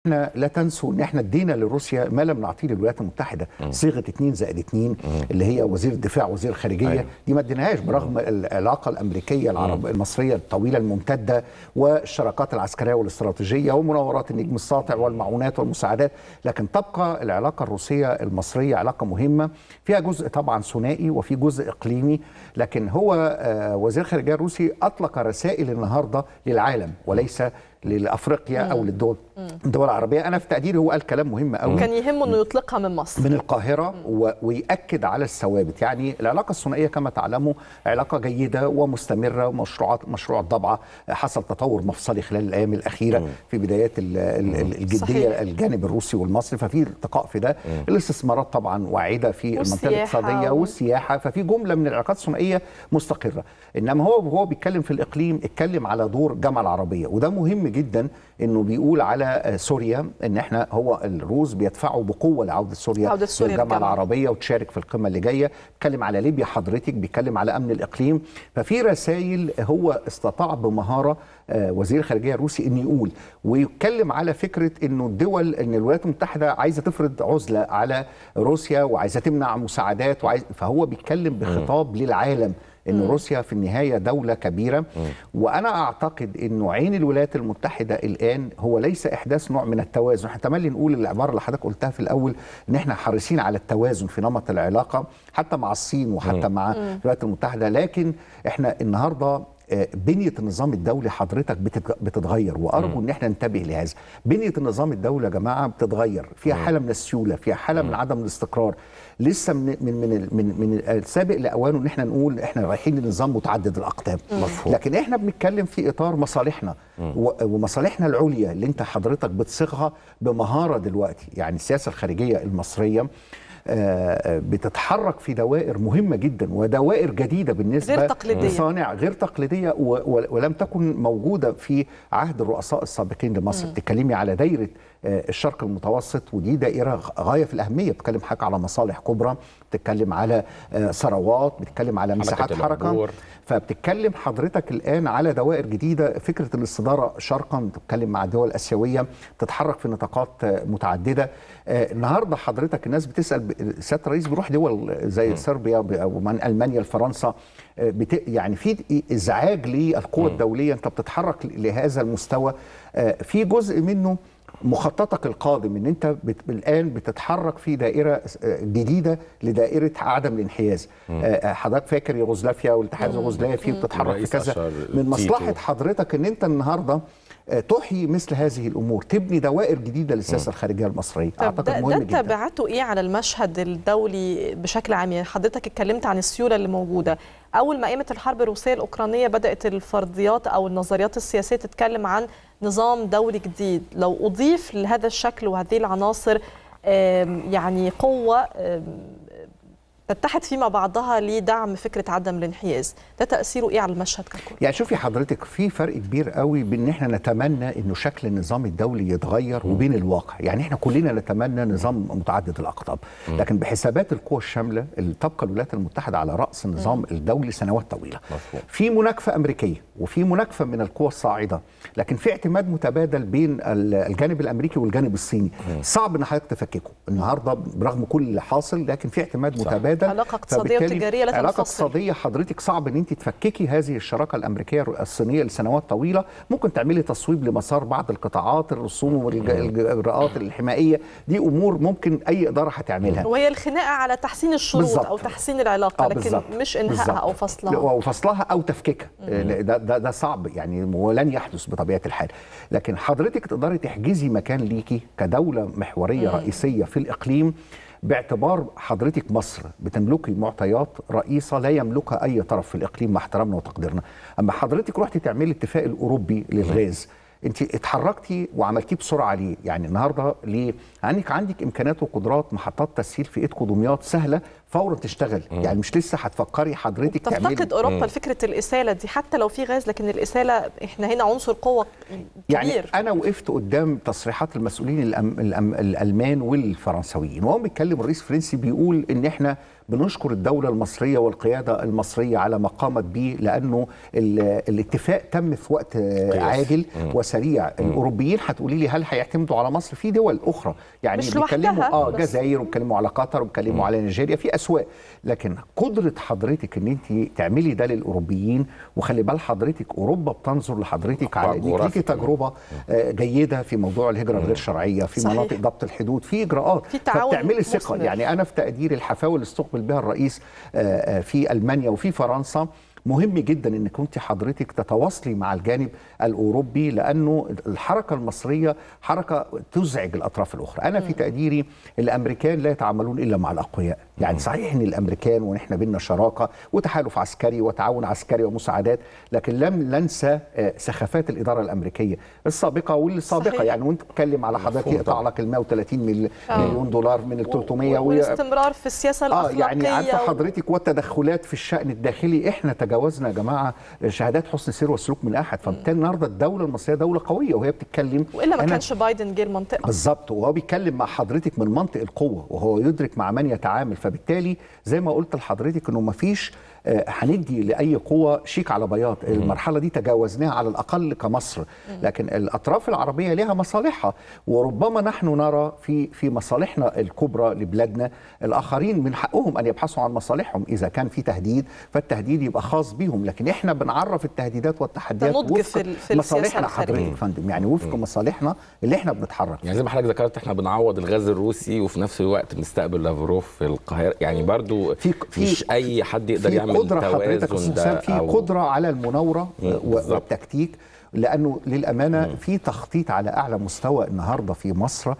احنا لا تنسوا ان احنا ادينا لروسيا ما لم نعطيه للولايات المتحده صيغه 2 زائد 2 اللي هي وزير الدفاع وزير الخارجيه أيوة. دي ما اديناهاش برغم العلاقه الامريكيه العرب المصريه الطويله الممتده والشراكات العسكريه والاستراتيجيه ومناورات النجم الساطع والمعونات والمساعدات لكن تبقى العلاقه الروسيه المصريه علاقه مهمه فيها جزء طبعا ثنائي وفي جزء اقليمي لكن هو آه، وزير الخارجيه الروسي اطلق رسائل النهارده للعالم وليس لافريقيا او للدول الدول العربيه انا في تقديري هو قال كلام مهم قوي كان يهمه انه يطلقها من مصر من القاهرة و... ويأكد على الثوابت يعني العلاقة الثنائية كما تعلموا علاقة جيدة ومستمرة ومشروعات مشروع الضبعة حصل تطور مفصلي خلال الأيام الأخيرة في بدايات ال... ال... ال- الجدية صحيح. الجانب الروسي والمصري ففي ارتقاء في ده الاستثمارات طبعا واعدة في المنطقة والسياحة الاقتصادية و- والسياحة ففي جملة من العلاقات الثنائية مستقرة إنما هو وهو بيتكلم في الإقليم اتكلم على دور الجامعة العربية وده مهم جدا إنه بيقول على آه، سوريا إن إحنا هو الروس بيدفعوا بقوة لعودة سوريا عودة سوريا للجامعة للجامعة. العربية وتشارك في القمة اللي جاية بيتكلم على ليبيا حضرتك بيتكلم على أمن الإقليم ففي رسائل هو استطاع بمهارة آه، وزير الخارجية الروسي إنه يقول ويتكلم على فكرة إنه الدول إن الولايات المتحدة عايزة تفرض عزلة على روسيا وعايزة تمنع مساعدات وعايز فهو بيتكلم بخطاب للعالم ان روسيا في النهايه دوله كبيره وانا اعتقد انه عين الولايات المتحده الان هو ليس احداث نوع من التوازن احنا تملي نقول العباره اللي حضرتك قلتها في الاول ان احنا حريصين على التوازن في نمط العلاقه حتى مع الصين وحتى مع الولايات المتحده لكن احنا النهارده آه، بنية النظام الدولي حضرتك بتتغ- بتتغير وأرجو أن احنا ننتبه لهذا بنية النظام الدولي يا جماعة بتتغير فيها حالة من السيولة فيها حالة من عدم الاستقرار لسه من من من ال- من, من السابق لأوانه أن احنا نقول احنا رايحين لنظام متعدد الأقطاب مفهوم. لكن احنا بنتكلم في إطار مصالحنا و- ومصالحنا العليا اللي انت حضرتك بتصيغها بمهارة دلوقتي يعني السياسة الخارجية المصرية آه، آه، بتتحرك في دوائر مهمة جدا ودوائر جديدة بالنسبة غير تقليدية. لصانع غير تقليدية و- و- ولم تكن موجودة في عهد الرؤساء السابقين لمصر بتتكلمي على دايرة آه، الشرق المتوسط ودي دائرة غ- غاية في الأهمية بتتكلم حضرتك على مصالح كبرى بتتكلم على آه، ثروات بتتكلم على مساحات حركة العبور. فبتتكلم حضرتك الان على دوائر جديده فكره الاستداره شرقا بتتكلم مع الدول الاسيويه بتتحرك في نطاقات آه، متعدده آه، النهارده حضرتك الناس بتسال ب- سياده الرئيس بيروح دول زي صربيا ب- ومن المانيا لفرنسا آه، بت... يعني في ازعاج للقوى الدوليه انت بتتحرك لهذا المستوى آه، في جزء منه مخططك القادم ان انت بت... الان بتتحرك في دائره آه، جديده لدائره عدم الانحياز آه، حضرتك فاكر يوغوسلافيا والاتحاد اليوغوسلافي بتتحرك في الرئيس كذا أشار من تيتو. مصلحه حضرتك ان انت النهارده آه، تحيي مثل هذه الامور تبني دوائر جديده للسياسه الخارجيه المصريه طب اعتقد ده, مهم ده جدا تبعته ايه على المشهد الدولي بشكل عام يعني حضرتك اتكلمت عن السيوله اللي موجوده اول ما قامت الحرب الروسيه الاوكرانيه بدات الفرضيات او النظريات السياسيه تتكلم عن نظام دولي جديد لو اضيف لهذا الشكل وهذه العناصر آم، يعني قوه آم، تتحد فيما بعضها لدعم فكره عدم الانحياز ده تاثيره ايه على المشهد ككل يعني شوفي حضرتك في فرق كبير قوي بين ان احنا نتمنى انه شكل النظام الدولي يتغير وبين الواقع يعني احنا كلنا نتمنى نظام متعدد الاقطاب لكن بحسابات القوى الشامله اللي تبقى الولايات المتحده على راس النظام الدولي سنوات طويله مفهوم. في مناكفه امريكيه وفي مناكفه من القوى الصاعده لكن في اعتماد متبادل بين ال- الجانب الامريكي والجانب الصيني صعب ان حضرتك تفككه النهارده برغم كل اللي حاصل لكن في اعتماد صح. متبادل علاقة اقتصادية فبالتالي وتجارية لا علاقه تنفصل. اقتصاديه حضرتك صعب ان انت تفككي هذه الشراكه الامريكيه الصينيه لسنوات طويله ممكن تعملي تصويب لمسار بعض القطاعات الرسوم والاجراءات الحمائيه دي امور ممكن اي اداره هتعملها وهي الخناقه على تحسين الشروط بالظبط. او تحسين العلاقه آه، لكن بالظبط. مش انهائها بالظبط. او لا، فصلها او فصلها او تفكيكها ده, ده ده صعب يعني ولن يحدث بطبيعه الحال لكن حضرتك تقدري تحجزي مكان ليكي كدوله محوريه رئيسيه في الاقليم باعتبار حضرتك مصر بتملكي معطيات رئيسه لا يملكها اي طرف في الاقليم مع احترامنا وتقديرنا اما حضرتك رحتي تعملي الاتفاق الاوروبي للغاز انت اتحركتي وعملتيه بسرعه ليه؟ يعني النهارده ليه؟ عندك عندك امكانيات وقدرات محطات تسهيل في ايدكم دمياط سهله فورا تشتغل، يعني مش لسه هتفكري حضرتك تعملي تفتقد اوروبا لفكره الاساله دي حتى لو في غاز لكن الاساله احنا هنا عنصر قوه يعني كبير انا وقفت قدام تصريحات المسؤولين الأم الأم الالمان والفرنسويين وهو بيتكلم الرئيس الفرنسي بيقول ان احنا بنشكر الدوله المصريه والقياده المصريه على ما قامت به لانه ال- الاتفاق تم في وقت آه، قياس. عاجل وسريع سريع الاوروبيين هتقولي لي هل هيعتمدوا على مصر في دول اخرى يعني مش بيتكلموا لوحدها، اه بس- جزائر وبيتكلموا على قطر وبيتكلموا على نيجيريا في اسواق لكن قدره حضرتك ان انت تعملي ده للاوروبيين وخلي بال حضرتك اوروبا بتنظر لحضرتك على انك جغرافي ليكي تجربه آه، جيده في موضوع الهجره الغير شرعيه في صحيح. مناطق ضبط الحدود في اجراءات في تعاون فبتعملي ثقه مثمر. يعني انا في تقديري الحفاوه اللي استقبل بها الرئيس آه، آه، في المانيا وفي فرنسا مهم جدا انك كنت حضرتك تتواصلي مع الجانب الاوروبي لانه الحركه المصريه حركه تزعج الاطراف الاخرى انا في تقديري الامريكان لا يتعاملون الا مع الاقوياء يعني صحيح ان الامريكان ونحن بينا شراكه وتحالف عسكري وتعاون عسكري ومساعدات لكن لم ننسى آه، سخافات الاداره الامريكيه السابقه والسابقه صحيح. يعني وانت بتتكلم على حضرتك مفهوم يقطع طبعا. لك ال 130 مل- آه. مليون دولار من ال 300 و- والاستمرار في السياسه اه الاخلاقيه يعني عارفه و- حضرتك والتدخلات في الشان الداخلي احنا تجاوزنا يا جماعه شهادات حسن السير والسلوك من احد فبالتالي النهارده الدوله المصريه دوله قويه وهي بتتكلم والا ما أنا- كانش بايدن جه المنطقه بالظبط وهو بيتكلم مع حضرتك من منطق القوه وهو يدرك مع من يتعامل فبالتالي زي ما قلت لحضرتك انه ما فيش آه، هندي لاي قوه شيك على بياض المرحله دي تجاوزناها على الاقل كمصر لكن الاطراف العربيه لها مصالحها وربما نحن نرى في في مصالحنا الكبرى لبلادنا الاخرين من حقهم ان يبحثوا عن مصالحهم اذا كان في تهديد فالتهديد يبقى خاص بيهم لكن احنا بنعرف التهديدات والتحديات ده نضج وفق في ال- في السياسة مصالحنا الخارجية. حضرتك يا فندم يعني وفق مصالحنا اللي احنا بنتحرك يعني زي ما حضرتك ذكرت احنا بنعوض الغاز الروسي وفي نفس الوقت بنستقبل لافروف في القاهره يعني برضو في- في- مش اي حد يقدر في يعمل قدره حضرتك توازن أستاذ ده حسام، في أو قدره على المناوره مم، و- بالظبط. والتكتيك لانه للامانه في تخطيط على اعلى مستوى النهارده في مصر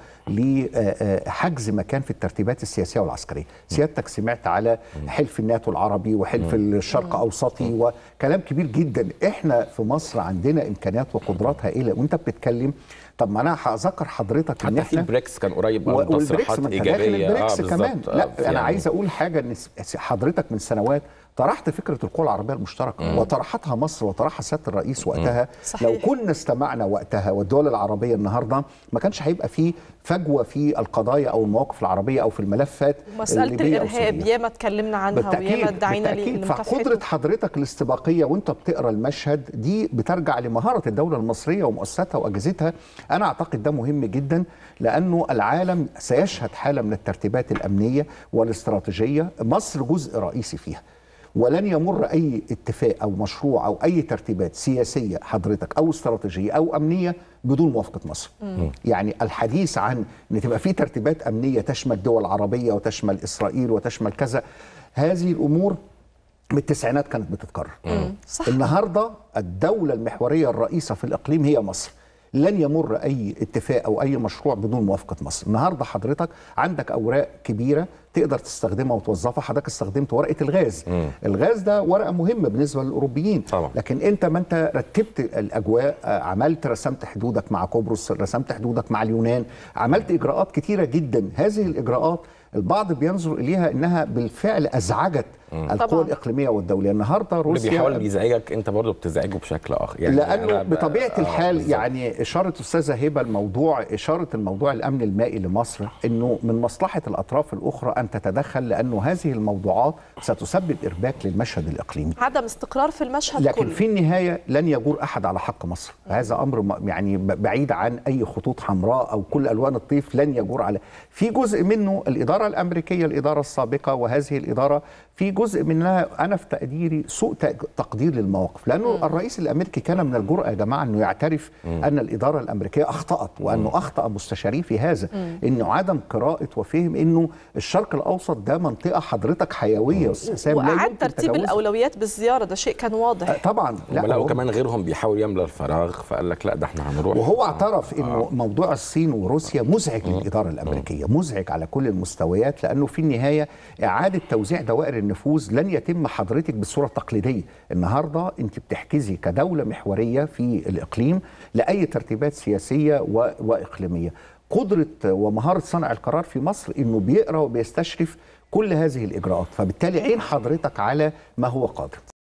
لحجز مكان في الترتيبات السياسيه والعسكريه، سيادتك سمعت على حلف الناتو العربي وحلف الشرق اوسطي وكلام كبير جدا، احنا في مصر عندنا امكانيات وقدرات هائله وانت بتتكلم طب ما انا هذكر حضرتك ان حتى في احنا بريكس كان قريب و- برضه والبريكس تصريحات ما انت داخل ايجابيه البريكس آه، كمان بالظبط. لا آه، انا يعني عايز اقول حاجه ان س- حضرتك من سنوات طرحت فكره القوى العربيه المشتركه وطرحتها مصر وطرحها سياده الرئيس وقتها صحيح. لو كنا استمعنا وقتها والدول العربيه النهارده ما كانش هيبقى في فجوه في القضايا او المواقف العربيه او في الملفات مساله الليبية أو الارهاب سوريا. ياما اتكلمنا عنها وياما بالتأكيد ادعينا بالتأكيد لمكافحته فقدرة حضرتك الاستباقية وانت بتقرا المشهد دي بترجع لمهارة الدولة المصرية ومؤسساتها وأجهزتها أنا أعتقد ده مهم جدا لأنه العالم سيشهد حالة من الترتيبات الأمنية والاستراتيجية مصر جزء رئيسي فيها ولن يمر اي اتفاق او مشروع او اي ترتيبات سياسيه حضرتك او استراتيجيه او امنيه بدون موافقه مصر. يعني الحديث عن ان تبقى في ترتيبات امنيه تشمل دول عربيه وتشمل اسرائيل وتشمل كذا هذه الامور بالتسعينات كانت بتتكرر. صح. النهارده الدوله المحوريه الرئيسه في الاقليم هي مصر. لن يمر اي اتفاق او اي مشروع بدون موافقه مصر النهارده حضرتك عندك اوراق كبيره تقدر تستخدمها وتوظفها حضرتك استخدمت ورقه الغاز مم. الغاز ده ورقه مهمه بالنسبه للاوروبيين طبعا. لكن انت ما انت رتبت الاجواء آه، عملت رسمت حدودك مع قبرص رسمت حدودك مع اليونان عملت اجراءات كتيره جدا هذه الاجراءات البعض بينظر اليها انها بالفعل ازعجت القوى طبعاً. الاقليميه والدوليه النهارده اللي روسيا بيحاول يزعجك انت برضه بتزعجه بشكل اخر يعني لانه أنا ب- بطبيعه آه، الحال بالظبط. يعني اشاره استاذه هبه الموضوع اشاره الموضوع الامن المائي لمصر انه من مصلحه الاطراف الاخرى ان تتدخل لانه هذه الموضوعات ستسبب ارباك للمشهد الاقليمي عدم استقرار في المشهد لكن كله في النهايه لن يجور احد على حق مصر هذا امر م- يعني ب- بعيد عن اي خطوط حمراء او كل الوان الطيف لن يجور على في جزء منه الاداره الامريكيه الاداره السابقه وهذه الاداره في جزء منها انا في تقديري سوء تق- تقدير للمواقف لانه الرئيس الامريكي كان من الجرأه يا جماعه انه يعترف ان الاداره الامريكيه اخطات وانه اخطا مستشاريه في هذا انه عدم قراءه وفهم انه الشرق الاوسط ده منطقه حضرتك حيويه يا أستاذ حسام، لا واعاد يمكن ترتيب تجاوزها. الاولويات بالزياره ده شيء كان واضح آه، طبعا هم لقوا هو- كمان غيرهم بيحاول يملى الفراغ فقال لك لا ده احنا هنروح وهو اعترف انه موضوع الصين وروسيا مزعج للاداره الامريكيه، مزعج على كل المستويات لانه في النهايه اعاده توزيع دوائر النفوذ لن يتم حضرتك بالصوره التقليديه، النهارده انت بتحجزي كدوله محوريه في الاقليم لاي ترتيبات سياسيه و... واقليميه. قدره ومهاره صانع القرار في مصر انه بيقرا وبيستشرف كل هذه الاجراءات، فبالتالي عين حضرتك على ما هو قادم.